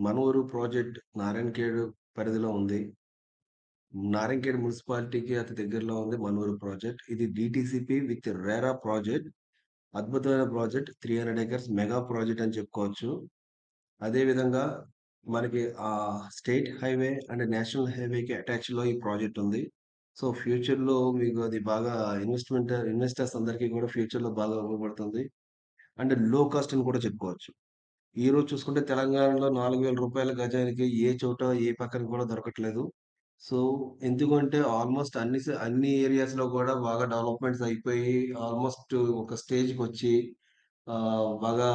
మనూరు project Narayankhed పరిధిలో ఉంది. నారాయణఖేడ్ మున్సిపాలిటీకి అతి దగ్గరలో ఉంది మనూరు ప్రాజెక్ట్. ఇది డీటీసీపీ విత్ రెరా ప్రాజెక్ట్. అద్భుతమైన ప్రాజెక్ట్. 300 ఎకర్స్ మెగా ప్రాజెక్ట్ అని చెప్పుకోవచ్చు. అదే విధంగా మనకి ఆహ్, స్టేట్ హైవే అండ్ నేషనల్ హైవేకి అటాచ్‌లో ఈ ప్రాజెక్ట్ ఉంది. సో, ఫ్యూచర్‌లో మీకు అది బాగా ఇన్వెస్ట్‌మెంట్ ఇన్వెస్టర్స్ అందరికీ కూడా ఫ్యూచర్‌లో బాగా ఉపయోగపడుతుంది. అండ్ లో కాస్ట్ అని కూడా చెప్పుకోవచ్చు. ఈరోజు చూసుకుంటే తెలంగాణలో రూ. 4000 గజానికి ఏ చోట, ఏ పక్కన కూడా దొరకట్లేదు. సో, ఎందుకంటే ఆల్మోస్ట్ అన్ని స అన్ని ఏరియాస్‌లో కూడా బాగా డెవలప్‌మెంట్స్ అయిపోయి ఆల్మోస్ట్ ఒక స్టేజ్‌కొచ్చి ఆహ్, బాగా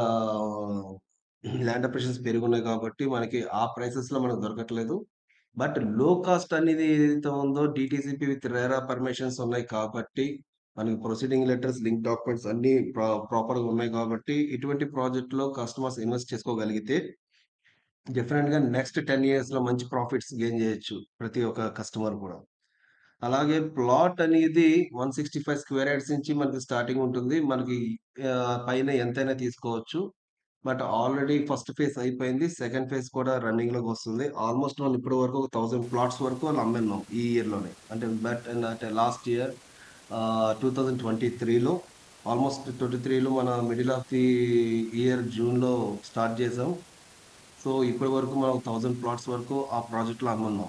ల్యాండ్ అప్రిషియేషన్స్ పెరిగున్నాయి కాబట్టి మనకి ఆ ప్రైసెస్‌లో మనకు దొరకట్లేదు. బట్ లో కాస్ట్ అనేది ఏదైతే ఉందో డీటీసీపీ విత్ రెరా పర్మిషన్స్ ఉన్నాయి కాబట్టి మనకి ప్రొసీడింగ్ లెటర్స్, లింక్ డాక్యుమెంట్స్ అన్నీ ప్రా ప్రాపర్‌గా ఉన్నాయి కాబట్టి ఇటువంటి ప్రాజెక్ట్‌లో కస్టమర్స్ ఇన్వెస్ట్ చేసుకోగలిగితే డెఫినిట్‌గా నెక్స్ట్ 10 ఇయర్స్‌లో మంచి ప్రాఫిట్స్ గెయిన్ చేయొచ్చు. ప్రతి ఒక్క కస్టమర్ కూడా. అలాగే ప్లాట్ అనేది 165 స్క్వేర్ యార్డ్స్ నుంచి మనకి స్టార్టింగ్ ఉంటుంది. మనకి ఆహ్, పైన ఎంతైనా తీసుకోవచ్చు. బట్ ఆల్రెడీ ఫస్ట్ ఫేజ్ అయిపోయింది. సెకండ్ ఫేజ్ కూడా రన్నింగ్‌లోకి వస్తుంది. ఆల్మోస్ట్ వాళ్ళు ఇప్పటి వరకు ఒక 1000 ప్లాట్స్ వరకు వాళ్ళు అమ్మేన్నాం ఈ ఇయర్‌లోనే. అంటే బట్ అంటే లాస్ట్ ఇయర్ ఆహ్, 2023లో ఆల్మోస్ట్ 23లో మన మిడిల్ ఆఫ్ ది ఇయర్ జూన్‌లో స్టార్ట్ చేసాం. సో, ఇప్పటి వరకు మనం 1000 ప్లాట్స్ వరకు ఆ ప్రాజెక్ట్‌లో అమ్మున్నాం.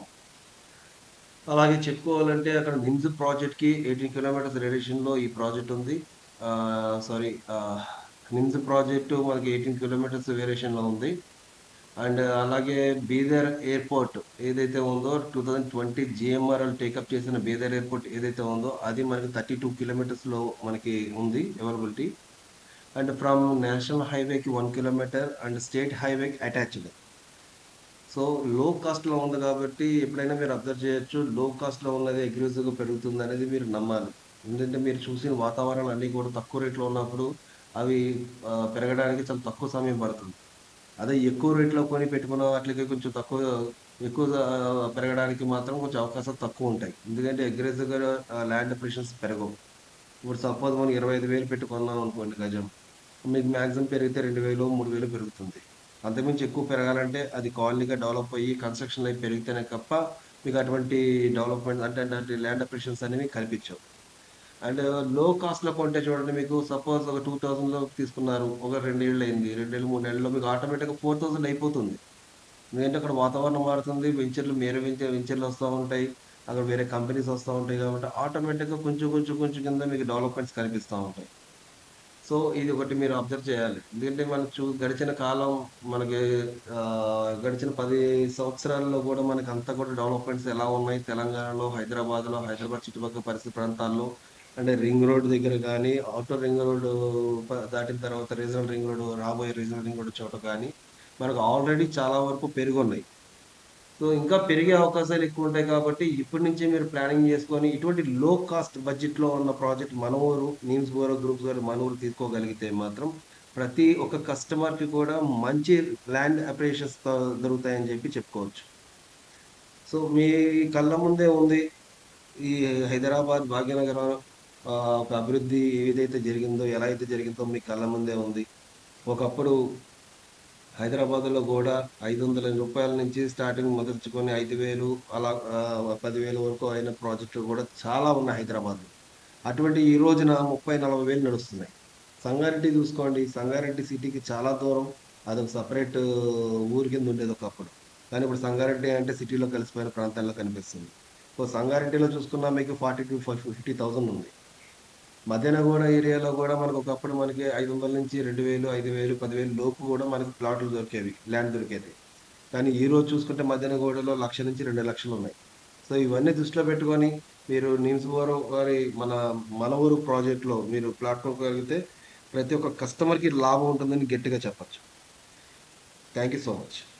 అలాగే చెప్పుకోవాలంటే అక్కడ నిమ్స్ ప్రాజెక్ట్‌కి 18 కిలోమీటర్స్ రేడియేషన్‌లో ఈ ప్రాజెక్ట్ ఉంది. ఆహ్, సారీ ఆహ్, నిమ్స్ ప్రాజెక్ట్ మనకి 18 కిలోమీటర్స్ వేరియేషన్‌లో ఉంది. అండ్ అలాగే బీదర్ ఎయిర్‌పోర్ట్ ఏదైతే ఉందో 2020 జీఎంఆర్ఎల్ టేకప్ చేసిన బీదర్ ఎయిర్‌పోర్ట్ ఏదైతే ఉందో అది మనకి 32 కిలోమీటర్స్‌లో మనకి ఉంది అవైలబిలిటీ. అండ్ ఫ్రమ్ నేషనల్ హైవేకి 1 కిలోమీటర్ అండ్ స్టేట్ హైవేకి అటాచ్డ్. సో, లో కాస్ట్‌లో ఉంది కాబట్టి ఎప్పుడైనా మీరు అబ్జర్వ్ చేయొచ్చు. లో కాస్ట్‌లో ఉన్నది అగ్రెసివ్‌గా పెరుగుతుందనేది మీరు నమ్మాలి. ఎందుకంటే మీరు చూసిన వాతావరణం అన్నీ కూడా తక్కువ రేట్‌లో ఉన్నప్పుడు అవి ఆహ్, పెరగడానికి చాలా తక్కువ సమయం పడుతుంది. అదే ఎక్కువ రేట్‌లో కొని పెట్టుకున్న వాటిలకి కొంచెం తక్కువ ఎక్కువ ఆహ్, పెరగడానికి మాత్రం కొంచెం అవకాశాలు తక్కువుంటాయి. ఎందుకంటే అగ్రెసివ్‌గా ఆహ్, ల్యాండ్ అప్రిషియేషన్స్ పెరగవు. ఇప్పుడు సపోజ్ మనం 25,000 పెట్టి కొన్నాం అనుకోండి గజం. మీకు మాక్సిమం పెరిగితే 2000, 3000 పెరుగుతుంది. అంతకుమించి ఎక్కువ పెరగాలంటే అది కాలనీగా డెవలప్ అయ్యి కన్‌స్ట్రక్షన్ అయి పెరిగితేనే తప్ప మీకు అటువంటి డెవలప్‌మెంట్ అంటే అంటే ల్యాండ్ అప్రిషియేషన్స్ అనేవి కనిపించవు. అండ్ లో కాస్ట్‌లో కొంటే చూడండి మీకు సపోజ్ ఒక 2000లో తీసుకున్నారు. ఒక 2 ఏళ్ళు అయింది. 2 ఏళ్ళు, 3 నెలల్లో మీకు ఆటోమేటిక్‌గా 4000 అయిపోతుంది. ఎందుకంటే అక్కడ వాతావరణం మారుతుంది. వెంచర్‌లు వేరే వెంచర్ వెంచర్‌లు వస్తా ఉంటాయి. అక్కడ వేరే కంపెనీస్ వస్తా ఉంటాయి కాబట్టి ఆటోమేటిక్‌గా కొంచెం, కొంచెం, కొంచెం కింద మీకు డెవలప్‌మెంట్స్ కనిపిస్తా ఉంటాయి. సో, ఇది ఒకటి మీరు అబ్జర్వ్ చేయాలి. ఎందుకంటే మనం చూ గడిచిన కాలం మనకి ఆహ్, గడిచిన 10 సంవత్సరాల్లో కూడా మనకంతా కూడా డెవలప్‌మెంట్స్ ఎలా ఉన్నాయి తెలంగాణలో, హైదరాబాద్‌లో, హైదరాబాద్ చుట్టుపక్కల పరిసర ప్రాంతాల్లో అంటే రింగ్ రోడ్ దగ్గర గానీ, ఔటర్ రింగ్ రోడ్ ప దాటిన తర్వాత రీజనల్ రింగ్ రోడ్ రాబోయే రీజనల్ రింగ్ రోడ్ చోట గానీ మనకు ఆల్రెడీ చాలా వరకు పెరిగున్నాయి. సో, ఇంకా పెరిగే అవకాశాలు ఎక్కువుంటాయి కాబట్టి ఇప్పటి నుంచే మీరు ప్లానింగ్ చేసుకొని ఇటువంటి లో కాస్ట్ బడ్జెట్‌లో ఉన్న ప్రాజెక్ట్ మన ఊరు నీమ్స్ బోరో గ్రూప్స్ వారు మన ఊరు తీసుకోగలిగితే మాత్రం ప్రతి ఒక్క కస్టమర్‌కి కూడా మంచి ల్యాండ్ అప్రిషియేషన్స్ త దొరుకుతాయని చెప్పి చెప్పుకోవచ్చు. సో, మీ కళ్ళ ముందే ఉంది. ఈ హైదరాబాద్ భాగ్యనగరం ఆహ్, ఒక అభివృద్ధి ఏదైతే జరిగిందో, ఎలా అయితే జరిగిందో మీ కళ్ళ ముందే ఉంది. ఒకప్పుడు హైదరాబాద్‌లో గూడా రూ. 500 నుంచి స్టార్టింగ్ మొదలుచుకొని 5000 అలా ఆహ్, 10,000 వరకు అయిన ప్రాజెక్టులు కూడా చాలా ఉన్నాయి హైదరాబాద్‌లో. అటువంటి ఈ రోజున 30, 40,000 నడుస్తున్నాయి. సంగారెడ్డి చూసుకోండి. సంగారెడ్డి సిటీకి చాలా దూరం. అదొక సెపరేట్ ఊరు కింద ఉండేది ఒకప్పుడు. కానీ ఇప్పుడు సంగారెడ్డి అంటే సిటీలో కలిసిపోయిన ప్రాంతాల్లో కనిపిస్తుంది. సో, సంగారెడ్డిలో చూసుకున్నా మీకు 40,000-50,000 ఉంది. మధ్యాహ్నగూడ ఏరియాలో గూడా మనకు ఒకప్పుడు మనకి 500 నుంచి 2000, 5000, 10,000 లోపు గూడా మనకు ప్లాట్లు దొరికేవి. ల్యాండ్ దొరికేది. కానీ ఈరోజు చూసుకుంటే మధ్యాహ్నగూడలో 1,00,000 నుంచి 2,00,000 ఉన్నాయి. సో, ఇవన్నీ దృష్టిలో పెట్టుకొని మీరు నీమ్స్ బోరో వారి మన మన ఊరు ప్రాజెక్ట్‌లో మీరు ప్లాట్ కొనుక్కోగలిగితే ప్రతి ఒక్క కస్టమర్‌కి లాభం ఉంటుందని గట్టిగా చెప్పొచ్చు. Thank you so much.